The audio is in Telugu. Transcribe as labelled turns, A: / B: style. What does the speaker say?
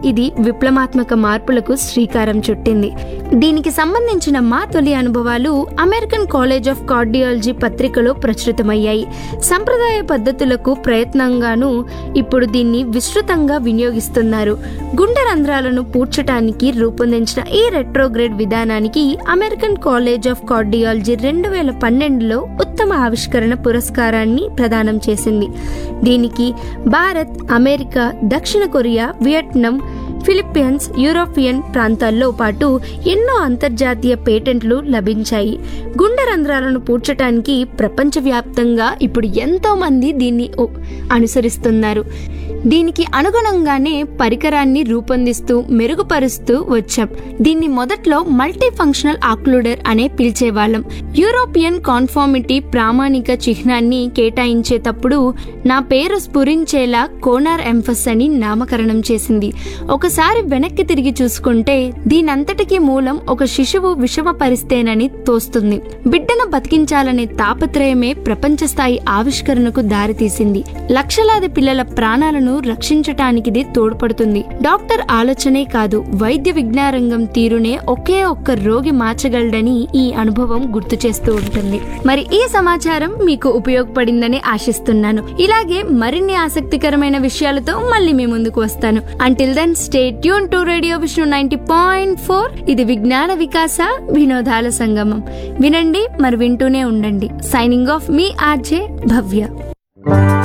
A: ఇది విప్లవాత్మక మార్పులకు శ్రీకారం చుట్టింది దీనికి సంబంధించిన మా తొలి అనుభవాలు అమెరికన్ కాలేజ్ ఆఫ్ కార్డియాలజీ పత్రికలో ప్రచురితమయ్యాయి సంప్రదాయ పద్ధతులకు ప్రయత్నంగాను ఇప్పుడు దీన్ని విస్తృతంగా వినియోగిస్తున్నారు గుండె రంధ్రాలను పూడ్చటానికి రూపొందించిన ఈ రెట్రోగ్రేడ్ విధానానికి అమెరికన్ కాలేజ్ ఆఫ్ కార్డియాలజీ రెండు వేల పన్నెండులో ఉత్తమ ఆవిష్కరణ పురస్కారాన్ని ప్రదానం చేసింది దీనికి భారత్ అమెరికా దక్షిణ కొరియా వియట్నాం ఫిలిప్పీన్స్ యూరోపియన్ ప్రాంతాల్లో పాటు ఎన్నో అంతర్జాతీయ పేటెంట్లు లభించాయి గుండె రంధ్రాలను పూడ్చటానికి ప్రపంచవ్యాప్తంగా ఇప్పుడు ఎంతో మంది దీన్ని ఉ- అనుసరిస్తున్నారు దీనికి అనుగుణంగానే పరికరాన్ని రూపొందిస్తూ మెరుగుపరుస్తూ వచ్చాం దీన్ని మొదట్లో మల్టీ ఫంక్షనల్ ఆక్లూడర్ అనే పిలిచేవాళ్ళం యూరోపియన్ కాన్ఫార్మిటీ ప్రామాణిక చిహ్నాన్ని కేటాయించేటప్పుడు నా పేరు స్ఫురించేలా కోనార్ ఎంఫస్ అని నామకరణం చేసింది ఒకసారి వెనక్కి తిరిగి చూసుకుంటే దీనంతటికీ మూలం ఒక శిశువు విషమపరిస్తేనని తోస్తుంది బిడ్డను బతికించాలనే తాపత్రయమే ప్రపంచ స్థాయి ఆవిష్కరణకు దారితీసింది లక్షలాది పిల్లల ప్రాణాలను రక్షించటానికి ఇది తోడ్పడుతుంది డాక్టర్ ఆలోచనే కాదు వైద్య విజ్ఞానంగం తీరునే ఒకే ఒక్క రోగి మార్చగలడని ఈ అనుభవం గుర్తు చేస్తూ ఉంటుంది మరి ఈ సమాచారం మీకు ఉపయోగపడిందని ఆశిస్తున్నాను ఇలాగే మరిన్ని ఆసక్తికరమైన విషయాలతో మళ్ళీ మీ ముందుకు వస్తాను until then stay tune to radio Vishnu ninety point four ఇది విజ్ఞాన వికాస వినోదాల సంగమం వినండి మరి వింటూనే ఉండండి సైనింగ్ ఆఫ్ మీ ఆర్జే భవ్య